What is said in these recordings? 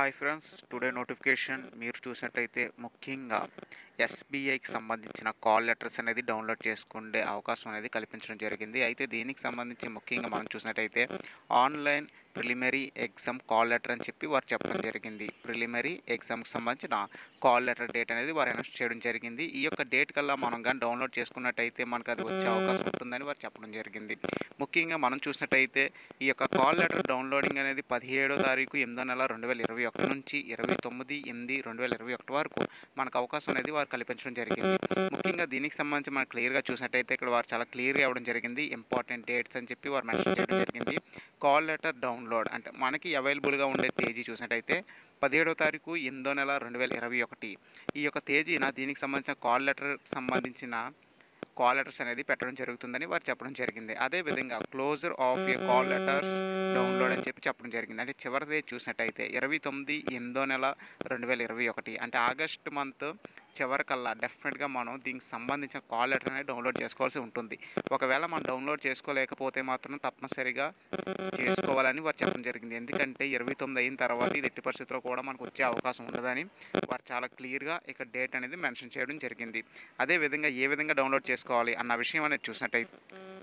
hi friends today notification మీరు చూసినట్టయితే ముఖ్యంగా ఎస్బీఐకి సంబంధించిన కాల్ లెటర్స్ అనేది డౌన్లోడ్ చేసుకునే అవకాశం అనేది కల్పించడం జరిగింది అయితే దీనికి సంబంధించి ముఖ్యంగా మనం చూసినట్టయితే online preliminary exam call letter అని చెప్పి వారు చెప్పడం జరిగింది ప్రిలిమరీ ఎగ్జామ్కి సంబంధించిన కాల్ లెటర్ డేట్ అనేది వారు అనౌన్స్ చేయడం జరిగింది ఈ యొక్క డేట్ కల్లా మనం కానీ డౌన్లోడ్ చేసుకున్నట్టయితే మనకు అది వచ్చే అవకాశం ఉంటుందని వారు చెప్పడం జరిగింది ముఖ్యంగా మనం చూసినట్టయితే ఈ యొక్క కాల్ లెటర్ డౌన్లోడింగ్ అనేది పదిహేడో తారీఖు ఎనిమిదో నెల రెండు వేల ఇరవై ఒకటి నుంచి ఇరవై తొమ్మిది ఎనిమిది రెండు వేల ఇరవై ఒకటి వరకు మనకు అవకాశం అనేది వారు కల్పించడం జరిగింది ముఖ్యంగా దీనికి సంబంధించి మనం క్లియర్గా చూసినట్టయితే ఇక్కడ వారు చాలా క్లియర్గా ఇవ్వడం జరిగింది ఇంపార్టెంట్ డేట్స్ అని చెప్పి వారు మెన్షన్ చేయడం జరిగింది కాల్ లెటర్ డౌన్లోడ్ అంటే మనకి అవైలబుల్గా ఉండే తేదీ చూసినట్టయితే పదిహేడో తారీఖు ఎనిమిదో నెల రెండు వేల ఇరవై ఒకటి ఈ యొక్క తేదీన దీనికి సంబంధించిన కాల్ లెటర్ సంబంధించిన కాల్ లెటర్స్ అనేది పెట్టడం జరుగుతుందని వారు చెప్పడం జరిగింది అదేవిధంగా closure of a call letters download అని చెప్పి చెప్పడం జరిగింది అంటే చివరిది చూసినట్టయితే ఇరవై తొమ్మిది ఎనిమిదో నెల రెండు వేల ఇరవై ఒకటి అంటే ఆగస్ట్ మంత్ చివరికల్లా డెఫినెట్గా మనం దీనికి సంబంధించిన కాల్ లెటర్ అనేది డౌన్లోడ్ చేసుకోవాల్సి ఉంటుంది ఒకవేళ మనం డౌన్లోడ్ చేసుకోలేకపోతే మాత్రం తప్పనిసరిగా చేసుకోవాలని వారు చెప్పడం జరిగింది ఎందుకంటే ఇరవై తొమ్మిది అయిన తర్వాత ఇది ఎట్టి పరిస్థితుల్లో కూడా మనకు వచ్చే అవకాశం ఉండదని వారు చాలా క్లియర్గా ఇక్కడ డేట్ అనేది మెన్షన్ చేయడం జరిగింది అదేవిధంగా ఏ విధంగా డౌన్లోడ్ చేసుకోవాలి అన్న విషయం అనేది చూసినట్టయితే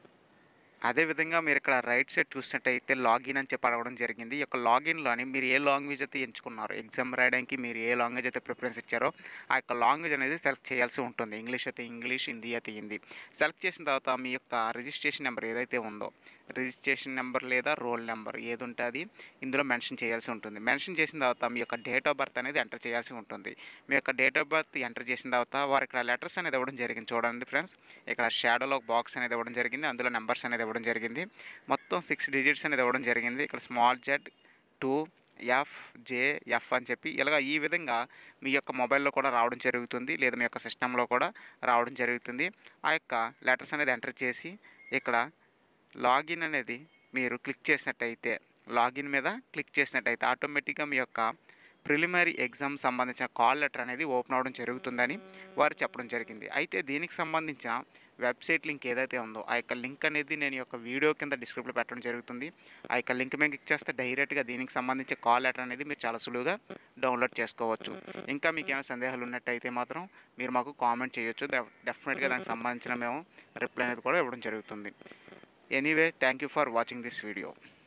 అదేవిధంగా మీరు ఇక్కడ రైట్ సైడ్ చూసినట్టయితే లాగిన్ అని చెప్పి అడగడం జరిగింది ఈ యొక్క లాగిన్లోని మీరు ఏ లాంగ్వేజ్ అయితే ఎంచుకున్నారో ఎగ్జామ్ రాయడానికి మీరు ఏ లాంగ్వేజ్ అయితే ప్రిఫరెన్స్ ఇచ్చారో ఆ యొక్క లాంగ్వేజ్ అనేది సెలెక్ట్ చేయాల్సి ఉంటుంది ఇంగ్లీష్ అయితే ఇంగ్లీష్ హిందీ అయితే హిందీ సెలెక్ట్ చేసిన తర్వాత మీ యొక్క రిజిస్ట్రేషన్ నెంబర్ ఏదైతే ఉందో రిజిస్ట్రేషన్ నెంబర్ లేదా రోల్ నెంబర్ ఏది ఉంటే అది ఇందులో మెన్షన్ చేయాల్సి ఉంటుంది మెన్షన్ చేసిన తర్వాత మీ యొక్క డేట్ ఆఫ్ బర్త్ అనేది ఎంటర్ చేయాల్సి ఉంటుంది మీ యొక్క డేట్ ఆఫ్ బర్త్ ఎంటర్ చేసిన తర్వాత వారు ఇక్కడ లెటర్స్ అనేది ఇవ్వడం జరిగింది చూడండి ఫ్రెండ్స్ ఇక్కడ షాడోలో బాక్స్ అనేది ఇవ్వడం జరిగింది అందులో నెంబర్స్ అనేది ఇవ్వడం జరిగింది మొత్తం సిక్స్ డిజిట్స్ అనేది ఇవ్వడం జరిగింది ఇక్కడ small Z two F J F అని చెప్పి ఇలాగ ఈ విధంగా మీ యొక్క మొబైల్లో కూడా రావడం జరుగుతుంది లేదా మీ యొక్క సిస్టంలో కూడా రావడం జరుగుతుంది ఆ యొక్క లెటర్స్ అనేది ఎంటర్ చేసి ఇక్కడ లాగిన్ అనేది మీరు క్లిక్ చేసినట్టయితే లాగిన్ మీద క్లిక్ చేసినట్టయితే ఆటోమేటిక్గా మీ యొక్క ప్రిలిమరీ ఎగ్జామ్ సంబంధించిన కాల్ లెటర్ అనేది ఓపెన్ అవ్వడం జరుగుతుందని వారు చెప్పడం జరిగింది అయితే దీనికి సంబంధించిన వెబ్సైట్ లింక్ ఏదైతే ఉందో ఆ యొక్క లింక్ అనేది నేను ఈ యొక్క వీడియో కింద డిస్క్రిప్ట్లో పెట్టడం జరుగుతుంది ఆ యొక్క లింక్ మీద క్లిక్ చేస్తే డైరెక్ట్గా దీనికి సంబంధించి కాల్ లెటర్ అనేది మీరు చాలా సులువుగా డౌన్లోడ్ చేసుకోవచ్చు ఇంకా మీకు ఏమైనా సందేహాలు ఉన్నట్టయితే మాత్రం మీరు మాకు కామెంట్ చేయొచ్చు డెఫినెట్గా దానికి సంబంధించిన మేము రిప్లై అనేది కూడా ఇవ్వడం జరుగుతుంది anyway thank you for watching this video